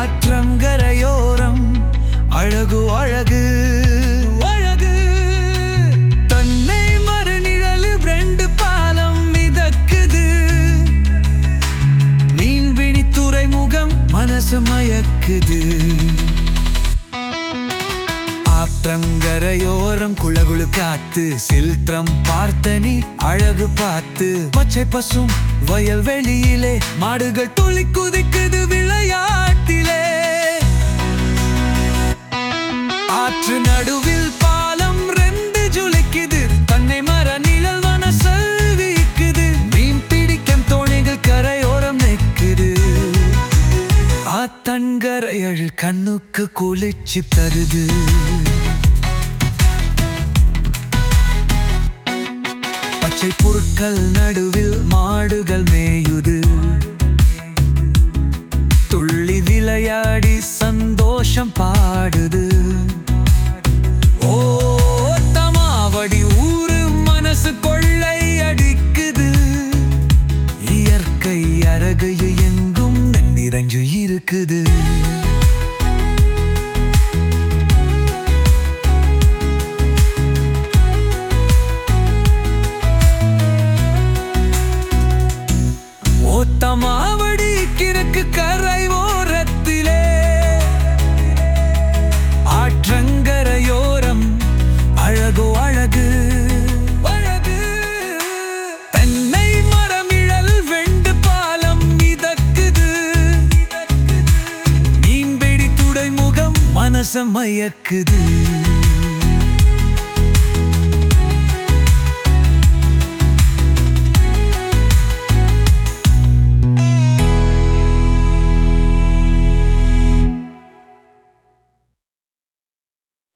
ஆற்றங்கரையோரம் அழகு அழகு அழகு தன்னை மறுநிழலு ரெண்டு பாலம் மிதக்குது மீன்பிடி துறைமுகம் மனசு மயக்குது ஆற்றங்கரையோரம் குளகுளு காத்து சில்ட்ரம் பார்த்த நீ அழகு பார்த்து பச்சை பசும் வயல்வெளியிலே மாடுகள் துளி குதிக்குது விளையாட்டிலே ஆற்று நடுவில் பாலம் ரெண்டு ஜொலிக்குது தன்னை மர நிழல் வனசல் வீக்குது மீன் பிடிக்கும் தோணிகள் கரையோரம் நிற்குது ஆத்தங்கரையழு கண்ணுக்கு குளிர்ச்சி தருது பச்சை புற்கள் நடுவில் மாடுகள் மேயுது துள்ளி விளையாடி சந்தோஷம் பாடுது ஓ தமாவடி ஊரு மனசு கொள்ளை அடிக்குது இயற்கை அழகு எங்கும் நிறைஞ்சு இருக்குது ஓத்தமாவடி கிழக்கு கரை ஓரத்திலே ஆற்றங்கரையோரம் அழகோ அழகு அழகு தென்னை மரமிழல் வெண்டு பாலம் மிதக்குது மீன்பிடி துடைமுகம் மனச மயக்குது